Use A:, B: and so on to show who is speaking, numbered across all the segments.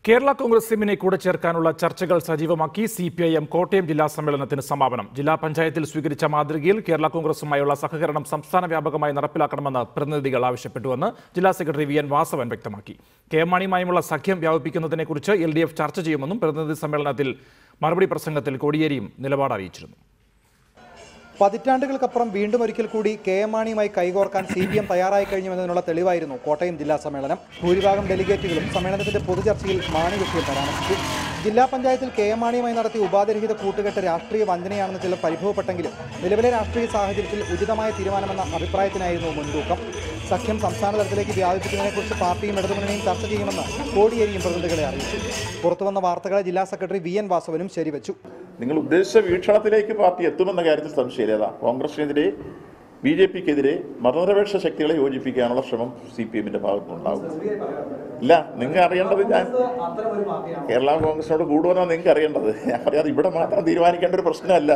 A: കേരള കോൺഗ്രസ് എമ്മിനെ കൂടെ ചേർക്കാനുള്ള ചർച്ചകൾ സജീവമാക്കി C P I M Kottayam ജില്ലാ സമ്മേളനത്തിന് സമാപനം ജില്ലാ പഞ്ചായത്തിൽ സ്വീകരിച്ച മാതൃകയിൽ കേരള കോൺഗ്രസുമായുള്ള സഹകരണം സംസ്ഥാന വ്യാപകമായി നടപ്പിലാക്കണമെന്ന് പ്രതിനിധികൾ ആവശ്യപ്പെട്ടുവെന്ന് ജില്ലാ സെക്രട്ടറി വി എൻ വാസവൻ വ്യക്തമാക്കി കെ എം മാണിയുമായുമുള്ള സഖ്യം വ്യാപിപ്പിക്കുന്നതിനെക്കുറിച്ച് എൽ ഡി എഫ് ചർച്ച ചെയ്യുമെന്നും പ്രതിനിധി സമ്മേളനത്തിൽ മറുപടി പ്രസംഗത്തിൽ കോടിയേരിയും നിലപാട് അറിയിച്ചിരുന്നു
B: പതിറ്റാണ്ടുകൾക്കപ്പുറം വീണ്ടും ഒരിക്കൽ കൂടി കെ എം മാണിയുമായി കൈകോർക്കാൻ സി പി എം തയ്യാറായി കഴിഞ്ഞുവെന്നതിനുള്ള തെളിവായിരുന്നു കോട്ടയം ജില്ലാ സമ്മേളനം ഭൂരിഭാഗം ഡെലിഗേറ്റുകളും സമ്മേളനത്തിന്റെ പൊതുചർച്ചയിൽ മാണി വിഷയം പരാമർശിച്ചു ജില്ലാ പഞ്ചായത്തിൽ കെ എം മാണിയുമായി നടത്തിയ ഉപാധിരഹിത കൂട്ടുകെട്ട് രാഷ്ട്രീയ വഞ്ചനയാണെന്ന് ചിലർ പരിഭവപ്പെട്ടെങ്കിലും നിലവിലെ രാഷ്ട്രീയ സാഹചര്യത്തിൽ ഉചിതമായ തീരുമാനമെന്ന അഭിപ്രായത്തിനായിരുന്നു മുൻതൂക്കം സഖ്യം സംസ്ഥാന തലത്തിലേക്ക് വ്യാപിപ്പിക്കുന്നതിനെക്കുറിച്ച് പാർട്ടിയും ഇടതുമുന്നണിയും ചർച്ച ചെയ്യുമെന്ന് കോടിയേരിയും പ്രതിനിധികളെ അറിയിച്ചു പുറത്തുവന്ന വാർത്തകളെ ജില്ലാ സെക്രട്ടറി വി എൻ വാസവനും ശരിവച്ചു
C: നിങ്ങൾ ഉദ്ദേശിച്ച വീക്ഷണത്തിലേക്ക് പാർട്ടി എത്തുമെന്ന കാര്യത്തിൽ സംശയമില്ല കോൺഗ്രസിനെതിരെ ബി ജെ പിക്കെതിരെ മതനിരപേക്ഷ ശക്തികളെ യോജിപ്പിക്കാനുള്ള ശ്രമം സി പി എമ്മിന്റെ ഭാഗത്തുനിന്നുണ്ടാകും ഇല്ല നിങ്ങൾ അറിയേണ്ടത് ഞാൻ കേരള കോൺഗ്രസിനോട് കൂടുമെന്നാണ് നിങ്ങൾക്ക് അറിയേണ്ടത് ഞാൻ പറയാതെ ഇവിടെ മാത്രം തീരുമാനിക്കേണ്ട ഒരു പ്രശ്നമല്ല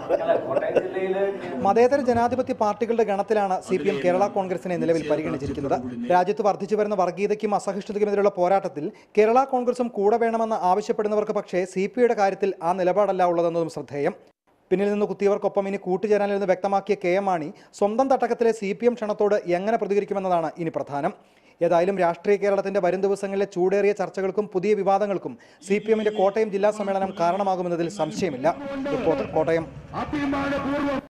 B: മതേതര ജനാധിപത്യ പാർട്ടികളുടെ ഗണത്തിലാണ് സി പി എം കേരള കോൺഗ്രസിനെ നിലവിൽ പരിഗണിച്ചിരിക്കുന്നത് രാജ്യത്ത് വർദ്ധിച്ചു വരുന്ന വർഗീയതയ്ക്കും അസഹിഷ്ണുതയ്ക്കുമെതിരെയുള്ള പോരാട്ടത്തിൽ കേരള കോൺഗ്രസും കൂടെ വേണമെന്ന് ആവശ്യപ്പെടുന്നവർക്ക് പക്ഷേ സി പി ഐയുടെ കാര്യത്തിൽ ആ നിലപാടല്ല ഉള്ളതെന്നതും ശ്രദ്ധേയം പിന്നിൽ നിന്ന് കുത്തിയവർക്കൊപ്പം ഇനി കൂട്ടുചേരാനില്ലെന്ന് വ്യക്തമാക്കിയ കെ എം മാണി സ്വന്തം തട്ടകത്തിലെ സി പി എം ക്ഷണത്തോട് എങ്ങനെ പ്രതികരിക്കുമെന്നതാണ് ഇനി പ്രധാനം ഏതായാലും രാഷ്ട്രീയ കേരളത്തിന്റെ വരും ദിവസങ്ങളിലെ ചൂടേറിയ ചർച്ചകൾക്കും പുതിയ വിവാദങ്ങൾക്കും സി പി എമ്മിന്റെ കോട്ടയം ജില്ലാ സമ്മേളനം കാരണമാകുമെന്നതിൽ സംശയമില്ല റിപ്പോർട്ടർ കോട്ടയം